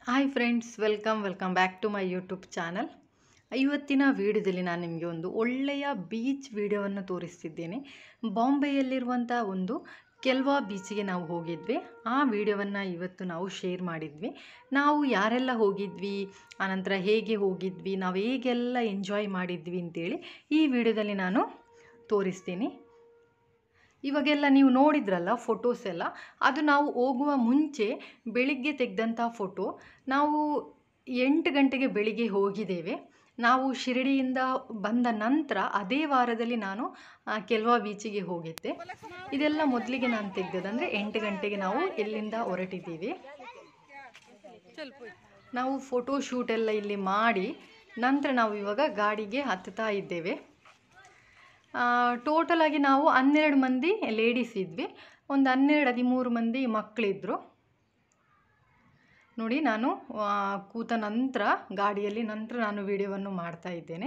hi friends welcome welcome back to my YouTube channel ಇವತ್ತಿನ ವಿಡಿಯೋದಲ್ಲಿ ನಾನು ನಿಮಗೆ ಒಂದು ಒಳ್ಳೆಯ ಬೀಚ್ ವಿಡಿಯೋವನ್ನು ತೋರಿಸ್ತಿದ್ದೇನೆ ಬಾಂಬೆಯಲ್ಲಿರುವಂಥ ಒಂದು ಕೆಲ್ವಾ ಬೀಚಿಗೆ ನಾವು ಹೋಗಿದ್ವಿ ಆ ವಿಡಿಯೋವನ್ನು ಇವತ್ತು ನಾವು ಶೇರ್ ಮಾಡಿದ್ವಿ ನಾವು ಯಾರೆಲ್ಲ ಹೋಗಿದ್ವಿ ಆನಂತರ ಹೇಗೆ ಹೋಗಿದ್ವಿ ನಾವು ಹೇಗೆಲ್ಲ ಎಂಜಾಯ್ ಮಾಡಿದ್ವಿ ಅಂತೇಳಿ ಈ ವಿಡಿಯೋದಲ್ಲಿ ನಾನು ತೋರಿಸ್ತೀನಿ ಇವಾಗೆಲ್ಲ ನೀವು ನೋಡಿದ್ರಲ್ಲ ಫೋಟೋಸ್ ಎಲ್ಲ ಅದು ನಾವು ಹೋಗುವ ಮುಂಚೆ ಬೆಳಿಗ್ಗೆ ತೆಗೆದಂಥ ಫೋಟೋ ನಾವು ಎಂಟು ಗಂಟೆಗೆ ಬೆಳಿಗ್ಗೆ ಹೋಗಿದ್ದೇವೆ ನಾವು ಶಿರಡಿಯಿಂದ ಬಂದ ನಂತರ ಅದೇ ವಾರದಲ್ಲಿ ನಾನು ಆ, ಕೆಲ್ವಾ ಬೀಚಿಗೆ ಹೋಗಿದ್ದೆ ಇದೆಲ್ಲ ಮೊದಲಿಗೆ ನಾನು ತೆಗೆದದಂದರೆ ಎಂಟು ಗಂಟೆಗೆ ನಾವು ಎಲ್ಲಿಂದ ಹೊರಟಿದ್ದೀವಿ ನಾವು ಫೋಟೋ ಶೂಟ್ ಎಲ್ಲ ಇಲ್ಲಿ ಮಾಡಿ ನಂತರ ನಾವು ಇವಾಗ ಗಾಡಿಗೆ ಹತ್ತುತ್ತಾ ಇದ್ದೇವೆ ಟೋಟಲ್ ಆಗಿ ನಾವು ಹನ್ನೆರಡು ಮಂದಿ ಲೇಡೀಸ್ ಇದ್ವಿ ಒಂದು ಹನ್ನೆರಡು ಹದಿಮೂರು ಮಂದಿ ಮಕ್ಕಳಿದ್ರು ನೋಡಿ ನಾನು ಆ, ಕೂತ ನಂತರ ಗಾಡಿಯಲ್ಲಿ ನಂತರ ನಾನು ವಿಡಿಯೋವನ್ನು ಮಾಡ್ತಾ ಇದ್ದೇನೆ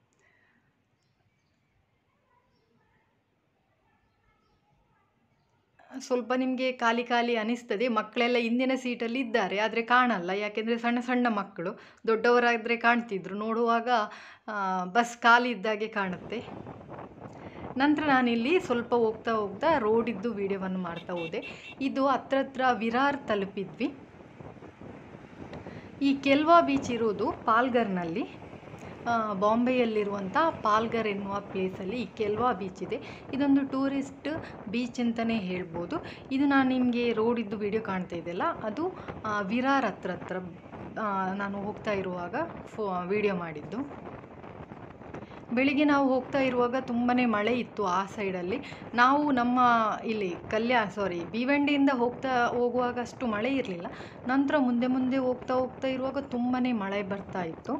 ಸ್ವಲ್ಪ ನಿಮಗೆ ಖಾಲಿ ಖಾಲಿ ಅನಿಸ್ತದೆ ಮಕ್ಕಳೆಲ್ಲ ಹಿಂದಿನ ಸೀಟಲ್ಲಿ ಇದ್ದಾರೆ ಆದರೆ ಕಾಣಲ್ಲ ಯಾಕೆಂದರೆ ಸಣ್ಣ ಸಣ್ಣ ಮಕ್ಕಳು ದೊಡ್ಡವರಾದರೆ ಕಾಣ್ತಿದ್ರು ನೋಡುವಾಗ ಆ, ಬಸ್ ಖಾಲಿ ಇದ್ದಾಗೆ ಕಾಣುತ್ತೆ ನಂತರ ನಾನಿಲ್ಲಿ ಸ್ವಲ್ಪ ಹೋಗ್ತಾ ಹೋಗ್ತಾ ರೋಡಿದ್ದು ವಿಡಿಯೋವನ್ನು ಮಾಡ್ತಾ ಹೋದೆ ಇದು ಹತ್ರ ಹತ್ರ ವಿರಾರ್ ತಲುಪಿದ್ವಿ ಈ ಕೆಲ್ವಾ ಬೀಚ್ ಇರೋದು ಪಾಲ್ಗರ್ನಲ್ಲಿ ಆ, ಬಾಂಬೆಯಲ್ಲಿರುವಂಥ ಪಾಲ್ಗರ್ ಎನ್ನುವ ಪ್ಲೇಸಲ್ಲಿ ಈ ಕೆಲ್ವಾ ಬೀಚ್ ಇದೆ ಇದೊಂದು ಟೂರಿಸ್ಟ್ ಬೀಚ್ ಅಂತಲೇ ಹೇಳ್ಬೋದು ಇದು ನಾನು ನಿಮಗೆ ರೋಡಿದ್ದು ವಿಡಿಯೋ ಕಾಣ್ತಾ ಇದೆಯಲ್ಲ ಅದು ಆ, ವಿರಾರ್ ಹತ್ರ ಹತ್ರ ಆ, ನಾನು ಹೋಗ್ತಾ ಇರುವಾಗ ಫೋ ವಿಡಿಯೋ ಮಾಡಿದ್ದು ಬೆಳಿಗ್ಗೆ ನಾವು ಹೋಗ್ತಾ ಇರುವಾಗ ತುಂಬಾ ಮಳೆ ಇತ್ತು ಆ ಸೈಡಲ್ಲಿ ನಾವು ನಮ್ಮ ಇಲ್ಲಿ ಕಲ್ಯಾ ಸಾರಿ ಭೀವಂಡಿಯಿಂದ ಹೋಗ್ತಾ ಹೋಗುವಾಗ ಅಷ್ಟು ಮಳೆ ಇರಲಿಲ್ಲ ನಂತರ ಮುಂದೆ ಮುಂದೆ ಹೋಗ್ತಾ ಹೋಗ್ತಾ ಇರುವಾಗ ತುಂಬಾ ಮಳೆ ಬರ್ತಾ ಇತ್ತು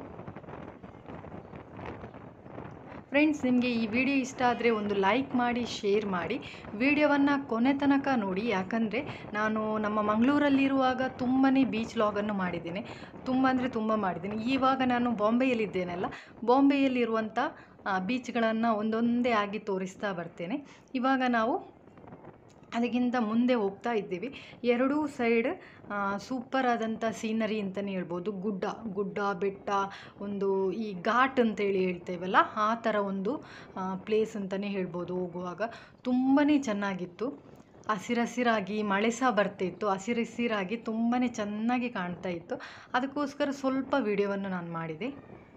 ಫ್ರೆಂಡ್ಸ್ ನಿಮಗೆ ಈ ವಿಡಿಯೋ ಇಷ್ಟ ಆದರೆ ಒಂದು ಲೈಕ್ ಮಾಡಿ ಶೇರ್ ಮಾಡಿ ವಿಡಿಯೋವನ್ನು ಕೊನೆ ತನಕ ನೋಡಿ ಯಾಕಂದರೆ ನಾನು ನಮ್ಮ ಮಂಗಳೂರಲ್ಲಿರುವಾಗ ತುಂಬಾ ಬೀಚ್ ಲಾಗನ್ನು ಮಾಡಿದ್ದೇನೆ ತುಂಬ ಅಂದರೆ ತುಂಬ ಮಾಡಿದ್ದೀನಿ ಇವಾಗ ನಾನು ಬಾಂಬೆಯಲ್ಲಿದ್ದೇನಲ್ಲ ಬಾಂಬೆಯಲ್ಲಿರುವಂಥ ಬೀಚ್ಗಳನ್ನು ಒಂದೊಂದೇ ಆಗಿ ತೋರಿಸ್ತಾ ಬರ್ತೇನೆ ಇವಾಗ ನಾವು ಅದಕ್ಕಿಂತ ಮುಂದೆ ಹೋಗ್ತಾ ಇದ್ದೀವಿ ಎರಡೂ ಸೈಡ್ ಸೂಪರ್ ಆದಂಥ ಸೀನರಿ ಅಂತಲೇ ಹೇಳ್ಬೋದು ಗುಡ್ಡ ಗುಡ್ಡ ಬೆಟ್ಟ ಒಂದು ಈ ಘಾಟ್ ಅಂತೇಳಿ ಹೇಳ್ತೇವಲ್ಲ ಆ ಥರ ಒಂದು ಪ್ಲೇಸ್ ಅಂತಲೇ ಹೇಳ್ಬೋದು ಹೋಗುವಾಗ ತುಂಬಾ ಚೆನ್ನಾಗಿತ್ತು ಹಸಿರಸಿರಾಗಿ ಮಳೆ ಸಹ ಬರ್ತಿತ್ತು ಹಸಿರಸಿರಾಗಿ ತುಂಬಾ ಚೆನ್ನಾಗಿ ಕಾಣ್ತಾ ಇತ್ತು ಅದಕ್ಕೋಸ್ಕರ ಸ್ವಲ್ಪ ವಿಡಿಯೋವನ್ನು ನಾನು ಮಾಡಿದೆ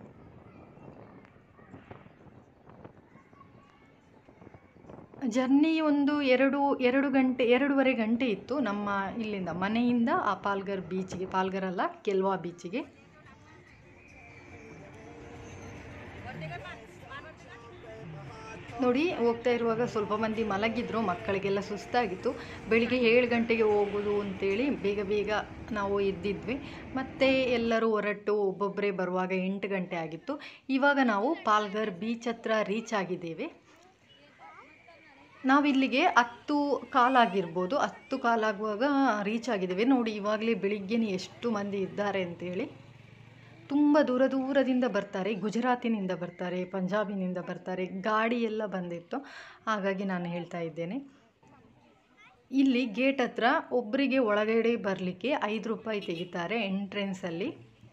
ಜರ್ನಿ ಒಂದು ಎರಡು ಎರಡು ಗಂಟೆ ಎರಡೂವರೆ ಗಂಟೆ ಇತ್ತು ನಮ್ಮ ಇಲ್ಲಿಂದ ಮನೆಯಿಂದ ಆ ಪಾಲ್ಗರ್ ಬೀಚಿಗೆ ಪಾಲ್ಗರ್ ಅಲ್ಲ ಕೆಲ್ವಾ ಬೀಚಿಗೆ ನೋಡಿ ಹೋಗ್ತಾ ಇರುವಾಗ ಸ್ವಲ್ಪ ಮಂದಿ ಮಲಗಿದ್ರು ಮಕ್ಕಳಿಗೆಲ್ಲ ಸುಸ್ತಾಗಿತ್ತು ಬೆಳಿಗ್ಗೆ ಏಳು ಗಂಟೆಗೆ ಹೋಗೋದು ಅಂತೇಳಿ ಬೇಗ ಬೇಗ ನಾವು ಎದ್ದಿದ್ವಿ ಮತ್ತು ಎಲ್ಲರೂ ಹೊರಟು ಒಬ್ಬೊಬ್ಬರೇ ಬರುವಾಗ ಎಂಟು ಗಂಟೆ ಆಗಿತ್ತು ಇವಾಗ ನಾವು ಪಾಲ್ಗರ್ ಬೀಚ್ ಹತ್ರ ರೀಚ್ ಆಗಿದ್ದೇವೆ ನಾವಿಲ್ಲಿಗೆ ಹತ್ತು ಕಾಲಾಗಿರ್ಬೋದು ಹತ್ತು ಕಾಲಾಗುವಾಗ ರೀಚ್ ಆಗಿದ್ದೇವೆ ನೋಡಿ ಇವಾಗಲೇ ಬೆಳಿಗ್ಗೆನೇ ಎಷ್ಟು ಮಂದಿ ಇದ್ದಾರೆ ಅಂತೇಳಿ ತುಂಬ ದೂರ ದೂರದಿಂದ ಬರ್ತಾರೆ ಗುಜರಾತಿನಿಂದ ಬರ್ತಾರೆ ಪಂಜಾಬಿನಿಂದ ಬರ್ತಾರೆ ಗಾಡಿ ಎಲ್ಲ ಬಂದಿತ್ತು ಹಾಗಾಗಿ ನಾನು ಹೇಳ್ತಾ ಇದ್ದೇನೆ ಇಲ್ಲಿ ಗೇಟ್ ಹತ್ರ ಒಬ್ಬರಿಗೆ ಒಳಗಡೆ ಬರಲಿಕ್ಕೆ ಐದು ರೂಪಾಯಿ ತೆಗಿತಾರೆ ಎಂಟ್ರೆನ್ಸಲ್ಲಿ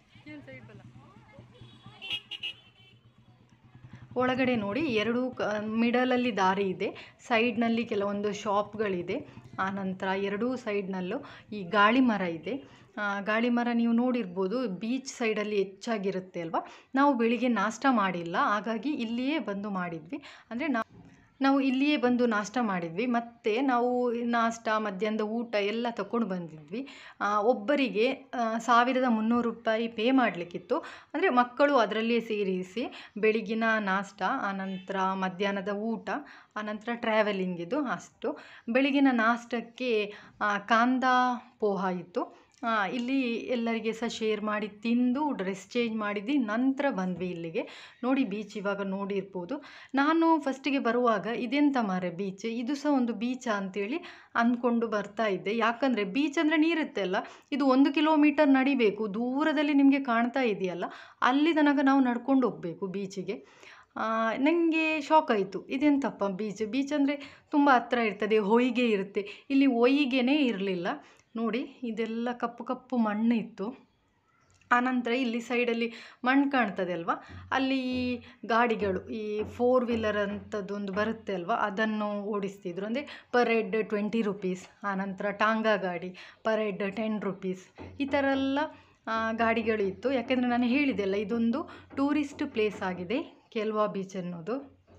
ಒಳಗಡೆ ನೋಡಿ ಎರಡು ಕ ಮಿಡಲಲ್ಲಿ ದಾರಿ ಇದೆ ಸೈಡ್ನಲ್ಲಿ ಕೆಲವೊಂದು ಶಾಪ್ಗಳಿದೆ ಆನಂತರ ಎರಡೂ ಸೈಡ್ನಲ್ಲೂ ಈ ಗಾಳಿ ಮರ ಇದೆ ಆ, ಗಾಳಿ ಮರ ನೀವು ನೋಡಿರ್ಬೋದು ಬೀಚ್ ಸೈಡಲ್ಲಿ ಹೆಚ್ಚಾಗಿರುತ್ತೆ ಅಲ್ವಾ ನಾವು ಬೆಳಿಗ್ಗೆ ನಾಷ್ಟ ಮಾಡಿಲ್ಲ ಹಾಗಾಗಿ ಇಲ್ಲಿಯೇ ಬಂದು ಮಾಡಿದ್ವಿ ಅಂದರೆ ನಾವು ನಾವು ಇಲ್ಲಿಯೇ ಬಂದು ನಾಷ್ಟ ಮಾಡಿದ್ವಿ ಮತ್ತು ನಾವು ನಾಷ್ಟ ಮಧ್ಯಾಹ್ನದ ಊಟ ಎಲ್ಲ ತಗೊಂಡು ಬಂದಿದ್ವಿ ಆ, ಒಬ್ಬರಿಗೆ ಆ, ಸಾವಿರದ ಮುನ್ನೂರು ರೂಪಾಯಿ ಪೇ ಮಾಡಲಿಕ್ಕಿತ್ತು ಅಂದರೆ ಮಕ್ಕಳು ಅದರಲ್ಲಿಯೇ ಸೇರಿಸಿ ಬೆಳಿಗಿನ ನಾಷ್ಟ ಆನಂತರ ಮಧ್ಯಾಹ್ನದ ಊಟ ಆನಂತರ ಟ್ರಾವೆಲಿಂಗ್ ಇದು ಅಷ್ಟು ಬೆಳಗಿನ ನಾಷ್ಟಕ್ಕೆ ಆ, ಕಾಂದಾ ಪೋಹ ಇತ್ತು ಆ, ಇಲ್ಲಿ ಎಲ್ಲರಿಗೆ ಸಹ ಶೇರ್ ಮಾಡಿ ತಿಂದು ಡ್ರೆಸ್ ಚೇಂಜ್ ಮಾಡಿದ್ದು ನಂತರ ಬಂದ್ವಿ ಇಲ್ಲಿಗೆ ನೋಡಿ ಬೀಚ್ ಇವಾಗ ನೋಡಿರ್ಬೋದು ನಾನು ಫಸ್ಟಿಗೆ ಬರುವಾಗ ಇದೆಂತ ಮಾರೆ ಬೀಚ್ ಇದು ಸಹ ಒಂದು ಬೀಚಾ ಅಂತೇಳಿ ಅಂದ್ಕೊಂಡು ಬರ್ತಾ ಇದ್ದೆ ಯಾಕಂದರೆ ಬೀಚ್ ಅಂದರೆ ನೀರುತ್ತೆ ಅಲ್ಲ ಇದು ಒಂದು ಕಿಲೋಮೀಟರ್ ನಡಿಬೇಕು ದೂರದಲ್ಲಿ ನಿಮಗೆ ಕಾಣ್ತಾ ಇದೆಯಲ್ಲ ಅಲ್ಲಿ ತನಕ ನಾವು ನಡ್ಕೊಂಡು ಹೋಗಬೇಕು ಬೀಚಿಗೆ ನನಗೆ ಶಾಕ್ ಆಯಿತು ಇದೆಂತಪ್ಪ ಬೀಚ್ ಬೀಚ್ ಅಂದರೆ ತುಂಬ ಹತ್ರ ಇರ್ತದೆ ಹೊಯ್ಗೆ ಇರುತ್ತೆ ಇಲ್ಲಿ ಹೊಯ್ಗೆನೇ ಇರಲಿಲ್ಲ ನೋಡಿ ಇದೆಲ್ಲ ಕಪ್ಪು ಕಪ್ಪು ಮಣ್ಣು ಇತ್ತು ಆನಂತರ ಇಲ್ಲಿ ಸೈಡಲ್ಲಿ ಮಣ್ಣು ಕಾಣ್ತದೆ ಅಲ್ವಾ ಅಲ್ಲಿ ಈ ಗಾಡಿಗಳು ಈ ಫೋರ್ ವೀಲರ್ ಅಂಥದ್ದೊಂದು ಬರುತ್ತೆ ಅಲ್ವಾ ಅದನ್ನು ಓಡಿಸ್ತಿದ್ರು ಅಂದರೆ ಪರ್ ಹೆಡ್ ಟ್ವೆಂಟಿ ರುಪೀಸ್ ಆನಂತರ ಟಾಂಗಾ ಗಾಡಿ ಪರ್ ಹೆಡ್ ಟೆನ್ ರುಪೀಸ್ ಈ ಥರ ಎಲ್ಲ ಆ, ಗಾಡಿಗಳು ಇತ್ತು ಯಾಕೆಂದರೆ ನಾನು ಹೇಳಿದೆ ಅಲ್ಲ ಇದೊಂದು ಟೂರಿಸ್ಟ್ ಪ್ಲೇಸ್ ಆಗಿದೆ ಕೆಲ್ವಾ ಬೀಚ್ ಅನ್ನೋದು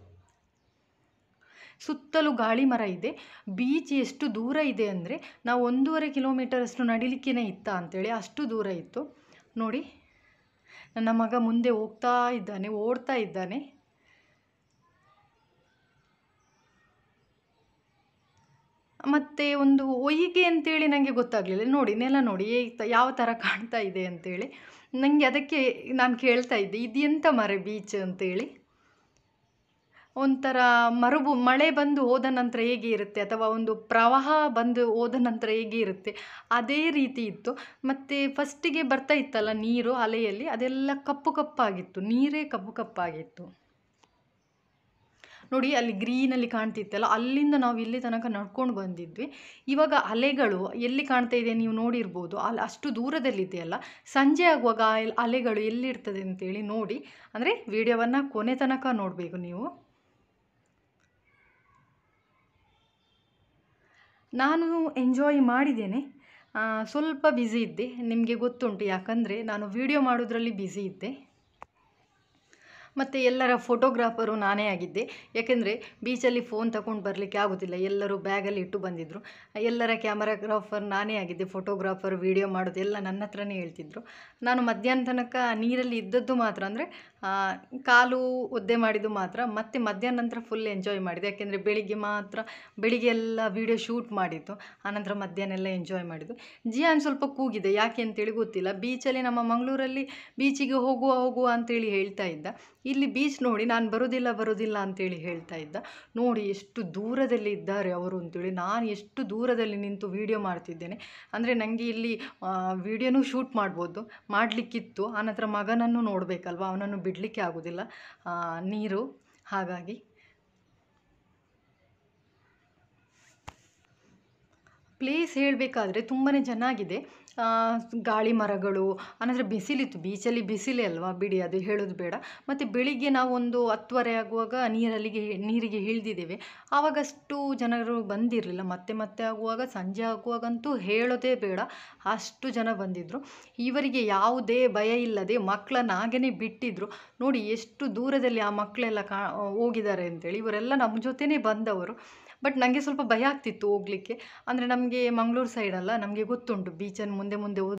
ಸುತ್ತಲೂ ಗಾಳಿ ಮರ ಇದೆ ಬೀಚ್ ಎಷ್ಟು ದೂರ ಇದೆ ಅಂದರೆ ನಾವು ಒಂದೂವರೆ ಕಿಲೋಮೀಟರ್ ಅಷ್ಟು ನಡಿಲಿಕ್ಕೇನೆ ಇತ್ತ ಅಂತೇಳಿ ಅಷ್ಟು ದೂರ ಇತ್ತು ನೋಡಿ ನನ್ನ ಮಗ ಮುಂದೆ ಹೋಗ್ತಾ ಇದ್ದಾನೆ ಓಡ್ತಾ ಇದ್ದಾನೆ ಮತ್ತು ಒಂದು ಒಯ್ಗೆ ಅಂತೇಳಿ ನನಗೆ ಗೊತ್ತಾಗಲಿಲ್ಲ ನೋಡಿ ನೆಲ ನೋಡಿ ಏ ತ- ಯಾವ ಥರ ಕಾಣ್ತಾ ಇದೆ ಅಂತೇಳಿ ನನಗೆ ಅದಕ್ಕೆ ನಾನು ಕೇಳ್ತಾ ಇದ್ದೆ ಇದು ಎಂಥ ಮರ ಬೀಚ್ ಅಂತೇಳಿ ಒಂಥರ ಮರುಭೂ ಮಳೆ ಬಂದು ಹೋದ ನಂತರ ಹೇಗೆ ಇರುತ್ತೆ ಅಥವಾ ಒಂದು ಪ್ರವಾಹ ಬಂದು ಹೋದ ನಂತರ ಹೇಗೆ ಇರುತ್ತೆ ಅದೇ ರೀತಿ ಇತ್ತು ಮತ್ತು ಫಸ್ಟಿಗೆ ಬರ್ತಾ ಇತ್ತಲ್ಲ ನೀರು ಅಲೆಯಲ್ಲಿ ಅದೆಲ್ಲ ಕಪ್ಪು ಕಪ್ಪಾಗಿತ್ತು ನೀರೇ ಕಪ್ಪು ಕಪ್ಪಾಗಿತ್ತು ನೋಡಿ ಅಲ್ಲಿ ಗ್ರೀನಲ್ಲಿ ಕಾಣ್ತಿತ್ತಲ್ಲ ಅಲ್ಲಿಂದ ನಾವು ಇಲ್ಲಿ ತನಕ ನಡ್ಕೊಂಡು ಬಂದಿದ್ವಿ ಇವಾಗ ಅಲೆಗಳು ಎಲ್ಲಿ ಕಾಣ್ತಾ ಇದೆ ನೀವು ನೋಡಿರ್ಬೋದು ಅಲ್ಲಿ ಅಷ್ಟು ದೂರದಲ್ಲಿದೆಯಲ್ಲ ಸಂಜೆ ಆಗುವಾಗ ಆ ಎಲ್- ಅಲೆಗಳು ಎಲ್ಲಿರ್ತದೆ ಅಂತೇಳಿ ನೋಡಿ ಅಂದರೆ ವಿಡಿಯೋವನ್ನು ಕೊನೆ ತನಕ ನೋಡಬೇಕು ನೀವು ನಾನು ಎಂಜಾಯ್ ಮಾಡಿದ್ದೇನೆ ಆ, ಸ್ವಲ್ಪ ಬ್ಯುಸಿ ಇದ್ದೆ ನಿಮಗೆ ಗೊತ್ತುಂಟು ಯಾಕಂದರೆ ನಾನು ವಿಡಿಯೋ ಮಾಡೋದ್ರಲ್ಲಿ ಬ್ಯುಸಿ ಇದ್ದೆ ಮತ್ತು ಎಲ್ಲರ ಫೋಟೋಗ್ರಾಫರು ನಾನೇ ಆಗಿದ್ದೆ ಯಾಕೆಂದರೆ ಬೀಚಲ್ಲಿ ಫೋನ್ ತಗೊಂಡು ಬರಲಿಕ್ಕೆ ಆಗೋದಿಲ್ಲ ಎಲ್ಲರೂ ಬ್ಯಾಗಲ್ಲಿ ಇಟ್ಟು ಬಂದಿದ್ದರು ಎಲ್ಲರ ಕ್ಯಾಮರಾಗ್ರಾಫರ್ ನಾನೇ ಆಗಿದ್ದೆ ಫೋಟೋಗ್ರಾಫರ್ ವಿಡಿಯೋ ಮಾಡೋದು ಎಲ್ಲ ನನ್ನ ಹತ್ರನೇ ಹೇಳ್ತಿದ್ರು ನಾನು ಮಧ್ಯಾಹ್ನ ತನಕ ನೀರಲ್ಲಿ ಇದ್ದದ್ದು ಮಾತ್ರ ಅಂದರೆ ಕಾಲು ಒದ್ದೆ ಮಾಡಿದ್ದು ಮಾತ್ರ ಮತ್ತು ಮಧ್ಯಾಹ್ನ ನಂತರ ಫುಲ್ ಎಂಜಾಯ್ ಮಾಡಿದೆ ಯಾಕೆಂದರೆ ಬೆಳಿಗ್ಗೆ ಮಾತ್ರ ಬೆಳಿಗ್ಗೆ ಎಲ್ಲ ವಿಡಿಯೋ ಶೂಟ್ ಮಾಡಿದ್ದು ಆನಂತರ ಮಧ್ಯಾಹ್ನ ಎಲ್ಲ ಎಂಜಾಯ್ ಮಾಡಿದ್ದು ಜಿಯಾನ್ ಸ್ವಲ್ಪ ಕೂಗಿದೆ ಯಾಕೆ ಅಂತೇಳಿ ಗೊತ್ತಿಲ್ಲ ಬೀಚಲ್ಲಿ ನಮ್ಮ ಮಂಗಳೂರಲ್ಲಿ ಬೀಚಿಗೆ ಹೋಗುವ ಹೋಗುವ ಅಂತೇಳಿ ಹೇಳ್ತಾ ಇದ್ದ ಇಲ್ಲಿ ಬೀಚ್ ನೋಡಿ ನಾನು ಬರೋದಿಲ್ಲ ಬರೋದಿಲ್ಲ ಅಂತೇಳಿ ಹೇಳ್ತಾ ಇದ್ದ ನೋಡಿ ಎಷ್ಟು ದೂರದಲ್ಲಿ ಇದ್ದಾರೆ ಅವರು ಅಂತೇಳಿ ನಾನು ಎಷ್ಟು ದೂರದಲ್ಲಿ ನಿಂತು ವಿಡಿಯೋ ಮಾಡ್ತಿದ್ದೇನೆ ಅಂದರೆ ನನಗೆ ಇಲ್ಲಿ ವಿಡಿಯೋನೂ ಶೂಟ್ ಮಾಡ್ಬೋದು ಮಾಡಲಿಕ್ಕಿತ್ತು ಆನಂತರ ಮಗನನ್ನು ನೋಡಬೇಕಲ್ವ ಅವನನ್ನು ಬಿಡಲಿಕ್ಕೆ ಆಗೋದಿಲ್ಲ ಆ, ನೀರು ಹಾಗಾಗಿ ಪ್ಲೇಸ್ ಹೇಳಬೇಕಾದ್ರೆ ತುಂಬಾ ಚೆನ್ನಾಗಿದೆ ಆ, ಗಾಳಿ ಮರಗಳು ಆನಂತರ ಬಿಸಿಲಿತ್ತು ಬೀಚಲ್ಲಿ ಬಿಸಿಲೇ ಅಲ್ವಾ ಬಿಡಿ ಅದು ಹೇಳೋದು ಬೇಡ ಮತ್ತು ಬೆಳಿಗ್ಗೆ ನಾವು ಒಂದು ಹತ್ತುವರೆ ಆಗುವಾಗ ನೀರಲ್ಲಿಗೆ ನೀರಿಗೆ ಇಳಿದಿದ್ದೇವೆ ಆವಾಗಷ್ಟು ಜನರು ಬಂದಿರಲಿಲ್ಲ ಮತ್ತೆ ಮತ್ತೆ ಆಗುವಾಗ ಸಂಜೆ ಆಗುವಾಗಂತೂ ಹೇಳೋದೇ ಬೇಡ ಅಷ್ಟು ಜನ ಬಂದಿದ್ದರು ಇವರಿಗೆ ಯಾವುದೇ ಭಯ ಇಲ್ಲದೆ ಮಕ್ಕಳನ್ನ ಹಾಗೇ ಬಿಟ್ಟಿದ್ರು ನೋಡಿ ಎಷ್ಟು ದೂರದಲ್ಲಿ ಆ ಮಕ್ಕಳೆಲ್ಲ ಕಾ ಹೋಗಿದ್ದಾರೆ ಅಂತೇಳಿ ಇವರೆಲ್ಲ ನಮ್ಮ ಜೊತೆನೇ ಬಂದವರು ಬಟ್ ನನಗೆ ಸ್ವಲ್ಪ ಭಯ ಆಗ್ತಿತ್ತು ಹೋಗಲಿಕ್ಕೆ ಅಂದರೆ ನಮಗೆ ಮಂಗಳೂರು ಸೈಡ್ ಅಲ್ಲ ನಮಗೆ ಗೊತ್ತುಂಟು ಬೀಚನ್ನು ಮುಂದೆ ಮುಂದೆ ಹೋದ್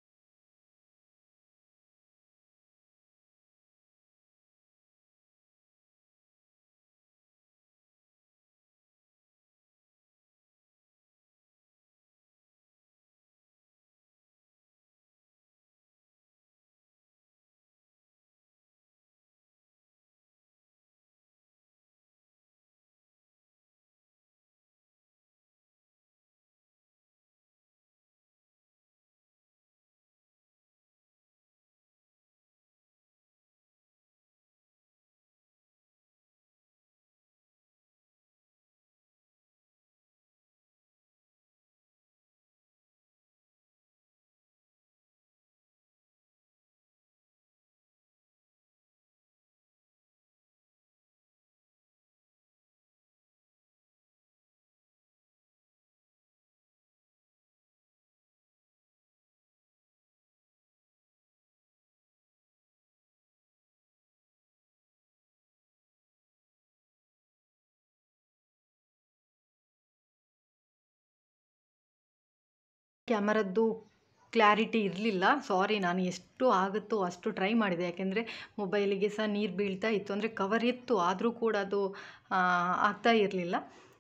ಕ್ಯಾಮರದ್ದು ಕ್ಲಾರಿಟಿ ಇರಲಿಲ್ಲ ಸಾರಿ ನಾನು ಎಷ್ಟು ಆಗುತ್ತೋ ಅಷ್ಟು ಟ್ರೈ ಮಾಡಿದೆ ಯಾಕೆಂದರೆ ಮೊಬೈಲಿಗೆ ಸಹ ನೀರು ಬೀಳ್ತಾ ಇತ್ತು ಅಂದರೆ ಕವರ್ ಇತ್ತು ಆದರೂ ಕೂಡ ಅದು ಆ, ಆಗ್ತಾ ಇರಲಿಲ್ಲ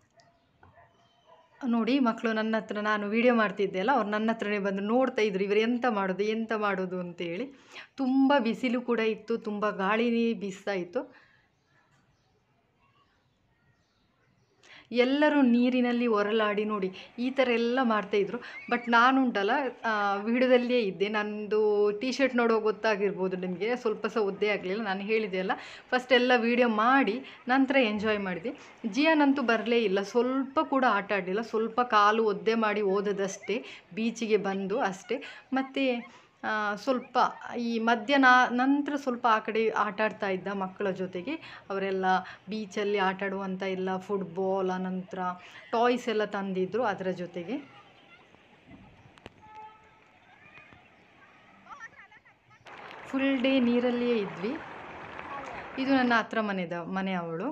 ನೋಡಿ ಮಕ್ಕಳು ನನ್ನ ಹತ್ರ ನಾನು ವೀಡಿಯೋ ಮಾಡ್ತಿದ್ದೆ ಅಲ್ಲ ಅವ್ರು ನನ್ನ ಹತ್ರನೇ ಬಂದು ನೋಡ್ತಾ ಇದ್ರು ಇವರು ಎಂತ ಮಾಡೋದು ಎಂತ ಮಾಡೋದು ಅಂತೇಳಿ ತುಂಬ ಬಿಸಿಲು ಕೂಡ ಇತ್ತು ತುಂಬ ಗಾಳಿ ಬೀಸ್ತಾ ಇತ್ತು ಎಲ್ಲರೂ ನೀರಿನಲ್ಲಿ ಒರಲಾಡಿ ನೋಡಿ ಈ ಥರ ಎಲ್ಲ ಮಾಡ್ತಾಯಿದ್ರು ಬಟ್ ನಾನುಂಟಲ್ಲ ವಿಡಿಯೋದಲ್ಲಿಯೇ ಇದ್ದೆ ನಂದು ಟೀ ಶರ್ಟ್ ನೋಡೋ ಗೊತ್ತಾಗಿರ್ಬೋದು ನಿಮಗೆ ಸ್ವಲ್ಪ ಸಹ ಒದ್ದೆ ಆಗಲಿಲ್ಲ ನಾನು ಹೇಳಿದೆ ಅಲ್ಲ ಫಸ್ಟ್ ಎಲ್ಲ ವೀಡಿಯೋ ಮಾಡಿ ನಂತರ ಎಂಜಾಯ್ ಮಾಡಿದೆ ಜಿಯಾನಂತೂ ಬರಲೇ ಇಲ್ಲ ಸ್ವಲ್ಪ ಕೂಡ ಆಟ ಆಡಲಿಲ್ಲ ಸ್ವಲ್ಪ ಕಾಲು ಒದ್ದೆ ಮಾಡಿ ಓದೋದಷ್ಟೇ ಬೀಚಿಗೆ ಬಂದು ಅಷ್ಟೇ ಮತ್ತು ಆ, ಸ್ವಲ್ಪ ಈ ಮಧ್ಯಾಹ್ನ ನಂತರ ಸ್ವಲ್ಪ ಆ ಕಡೆ ಆಟ ಆಡ್ತಾ ಇದ್ದ ಮಕ್ಕಳ ಜೊತೆಗೆ ಅವರೆಲ್ಲ ಬೀಚಲ್ಲಿ ಆಟ ಆಡುವಂಥ ಎಲ್ಲ ಫುಟ್ಬಾಲ್ ಅನಂತರ ಟಾಯ್ಸ್ ಎಲ್ಲ ತಂದಿದ್ರು ಅದರ ಜೊತೆಗೆ ಫುಲ್ ಡೇ ನೀರಲ್ಲಿಯೇ ಇದ್ವಿ ಇದು ನನ್ನ ಹತ್ರ ಮನೆದ ಮನೆ ಅವಳು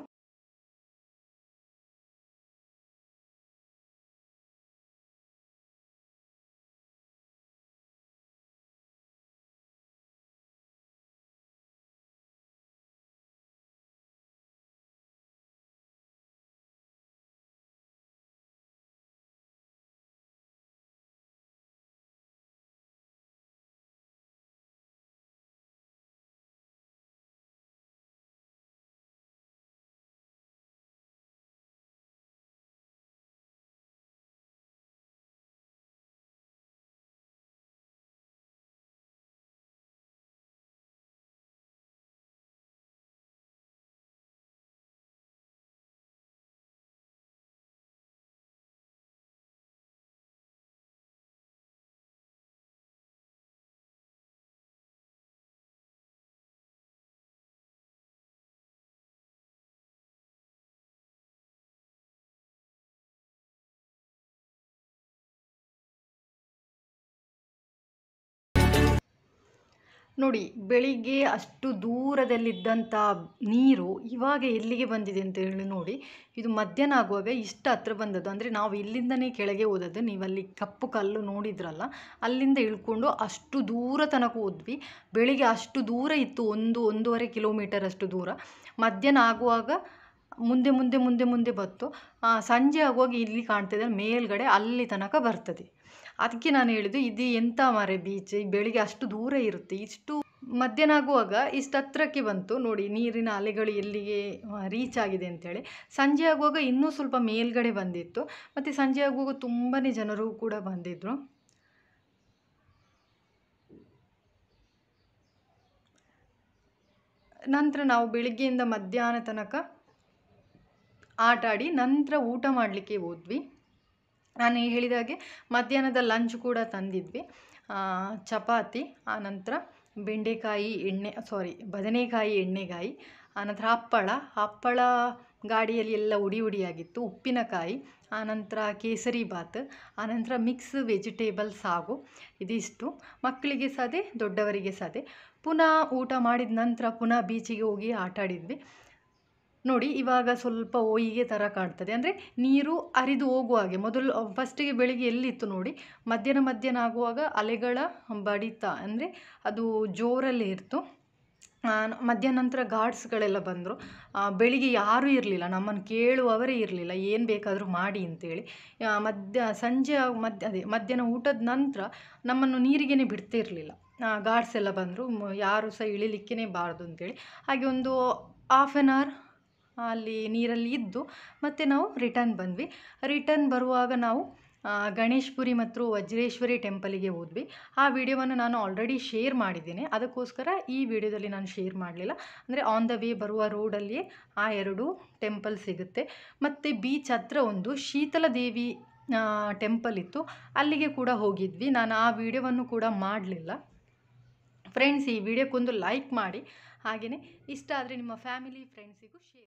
ನೋಡಿ ಬೆಳಿಗ್ಗೆ ಅಷ್ಟು ದೂರದಲ್ಲಿದ್ದಂಥ ನೀರು ಇವಾಗ ಎಲ್ಲಿಗೆ ಬಂದಿದೆ ಅಂತ ಹೇಳಿ ನೋಡಿ ಇದು ಮಧ್ಯಾಹ್ನ ಆಗುವಾಗ ಇಷ್ಟು ಹತ್ರ ಬಂದದ್ದು ಅಂದರೆ ನಾವು ಇಲ್ಲಿಂದನೇ ಕೆಳಗೆ ಹೋದದ್ದು ನೀವಲ್ಲಿ ಕಪ್ಪು ಕಲ್ಲು ನೋಡಿದ್ರಲ್ಲ ಅಲ್ಲಿಂದ ಇಳ್ಕೊಂಡು ಅಷ್ಟು ದೂರ ತನಕ ಹೋದ್ವಿ ಬೆಳಿಗ್ಗೆ ಅಷ್ಟು ದೂರ ಇತ್ತು ಒಂದು ಒಂದೂವರೆ ಕಿಲೋಮೀಟರ್ ಅಷ್ಟು ದೂರ ಮಧ್ಯಾಹ್ನ ಆಗುವಾಗ ಮುಂದೆ ಮುಂದೆ ಮುಂದೆ ಮುಂದೆ ಬತ್ತು ಆ, ಸಂಜೆ ಆಗುವಾಗ ಇಲ್ಲಿ ಕಾಣ್ತಿದೆ ಮೇಲ್ಗಡೆ ಅಲ್ಲಿ ತನಕ ಬರ್ತದೆ ಅದಕ್ಕೆ ನಾನು ಹೇಳಿದ್ದು ಇದು ಎಂಥ ಮಾರೆ ಬೀಚ್ ಬೆಳಿಗ್ಗೆ ಅಷ್ಟು ದೂರ ಇರುತ್ತೆ ಇಷ್ಟು ಮಧ್ಯಾಹ್ನ ಆಗುವಾಗ ಇಷ್ಟು ಹತ್ರಕ್ಕೆ ಬಂತು ನೋಡಿ ನೀರಿನ ಅಲೆಗಳು ಎಲ್ಲಿಗೆ ರೀಚ್ ಆಗಿದೆ ಅಂತೇಳಿ ಸಂಜೆ ಆಗುವಾಗ ಇನ್ನೂ ಸ್ವಲ್ಪ ಮೇಲ್ಗಡೆ ಬಂದಿತ್ತು ಮತ್ತು ಸಂಜೆ ಆಗುವಾಗ ತುಂಬಾ ಜನರು ಕೂಡ ಬಂದಿದ್ದರು ನಂತರ ನಾವು ಬೆಳಿಗ್ಗೆಯಿಂದ ಮಧ್ಯಾಹ್ನ ತನಕ ಆಟ ಆಡಿ ನಂತರ ಊಟ ಮಾಡಲಿಕ್ಕೆ ಹೋದ್ವಿ ನಾನು ಹೇಳಿದ ಹಾಗೆ ಮಧ್ಯಾಹ್ನದ ಲಂಚ್ ಕೂಡ ತಂದಿದ್ವಿ ಆ, ಚಪಾತಿ ಆನಂತರ ಬೆಂಡೆಕಾಯಿ ಎಣ್ಣೆ ಸಾರಿ ಬದನೆಕಾಯಿ ಎಣ್ಣೆಗಾಯಿ ಆನಂತರ ಹಪ್ಪಳ ಹಪ್ಪಳ ಗಾಡಿಯಲ್ಲಿ ಎಲ್ಲ ಉಡಿ ಉಡಿಯಾಗಿತ್ತು ಉಪ್ಪಿನಕಾಯಿ ಆನಂತರ ಕೇಸರಿ ಬಾತ್ ಆನಂತರ ಮಿಕ್ಸ್ ವೆಜಿಟೇಬಲ್ ಸಾಗು ಇದಿಷ್ಟು ಮಕ್ಕಳಿಗೆ ಸದೆ ದೊಡ್ಡವರಿಗೆ ಸದೆ ಪುನಃ ಊಟ ಮಾಡಿದ ನಂತರ ಪುನಃ ಬೀಚಿಗೆ ಹೋಗಿ ಆಟ ಆಡಿದ್ವಿ ನೋಡಿ ಇವಾಗ ಸ್ವಲ್ಪ ಒಯ್ಗೆ ಥರ ಕಾಣ್ತದೆ ಅಂದರೆ ನೀರು ಹರಿದು ಹೋಗುವ ಹಾಗೆ ಮೊದಲು ಫಸ್ಟಿಗೆ ಬೆಳಿಗ್ಗೆ ಎಲ್ಲಿತ್ತು ನೋಡಿ ಮಧ್ಯಾಹ್ನ ಮಧ್ಯಾಹ್ನ ಆಗುವಾಗ ಅಲೆಗಳ ಬಡಿತ ಅಂದರೆ ಅದು ಜೋರಲ್ಲೇ ಇತ್ತು ಆ, ಮಧ್ಯಾಹ್ನ ನಂತರ ಗಾರ್ಡ್ಸ್ಗಳೆಲ್ಲ ಬಂದರು ಬೆಳಿಗ್ಗೆ ಯಾರೂ ಇರಲಿಲ್ಲ ನಮ್ಮನ್ನು ಕೇಳುವವರೇ ಇರಲಿಲ್ಲ ಏನು ಬೇಕಾದರೂ ಮಾಡಿ ಅಂತೇಳಿ ಆ, ಮಧ್ಯ ಸಂಜೆ ಆಗ್- ಮಧ್ಯ ಅದೇ ಮಧ್ಯಾಹ್ನ ಊಟದ ನಂತರ ನಮ್ಮನ್ನು ನೀರಿಗೇ ಬಿಡ್ತಾ ಇರಲಿಲ್ಲ ಗಾರ್ಡ್ಸ್ ಎಲ್ಲ ಬಂದರು ಯಾರು ಸಹ ಇಳಿಲಿಕ್ಕೇ ಬಾರ್ದು ಅಂತೇಳಿ ಹಾಗೆ ಒಂದು ಹಾಫ್ ಆನ್ ಅವರ್ ಅಲ್ಲಿ ನೀರಲ್ಲಿ ಇದ್ದು ಮತ್ತು ನಾವು ರಿಟರ್ನ್ ಬಂದ್ವಿ ರಿಟರ್ನ್ ಬರುವಾಗ ನಾವು ಆ, ಗಣೇಶ್ಪುರಿ ಮತ್ತು ವಜ್ರೇಶ್ವರಿ ಟೆಂಪಲಿಗೆ ಹೋದ್ವಿ ಆ ವಿಡಿಯೋವನ್ನು ನಾನು ಆಲ್ರೆಡಿ ಶೇರ್ ಮಾಡಿದ್ದೇನೆ ಅದಕ್ಕೋಸ್ಕರ ಈ ವಿಡಿಯೋದಲ್ಲಿ ನಾನು ಶೇರ್ ಮಾಡಲಿಲ್ಲ ಅಂದರೆ ಆನ್ ದ ವೇ ಬರುವ ರೋಡಲ್ಲಿಯೇ ಆ ಎರಡು ಟೆಂಪಲ್ ಸಿಗುತ್ತೆ ಮತ್ತು ಬೀಚ್ ಹತ್ರ ಒಂದು ಶೀತಲ ದೇವಿ ಟೆಂಪಲ್ ಇತ್ತು ಅಲ್ಲಿಗೆ ಕೂಡ ಹೋಗಿದ್ವಿ ನಾನು ಆ ವಿಡಿಯೋವನ್ನು ಕೂಡ ಮಾಡಲಿಲ್ಲ ಫ್ರೆಂಡ್ಸ್ ಈ ವಿಡಿಯೋಕ್ಕೊಂದು ಲೈಕ್ ಮಾಡಿ ಹಾಗೆಯೇ ಇಷ್ಟ ಆದರೆ ನಿಮ್ಮ ಫ್ಯಾಮಿಲಿ ಫ್ರೆಂಡ್ಸಿಗೂ ಶೇರ್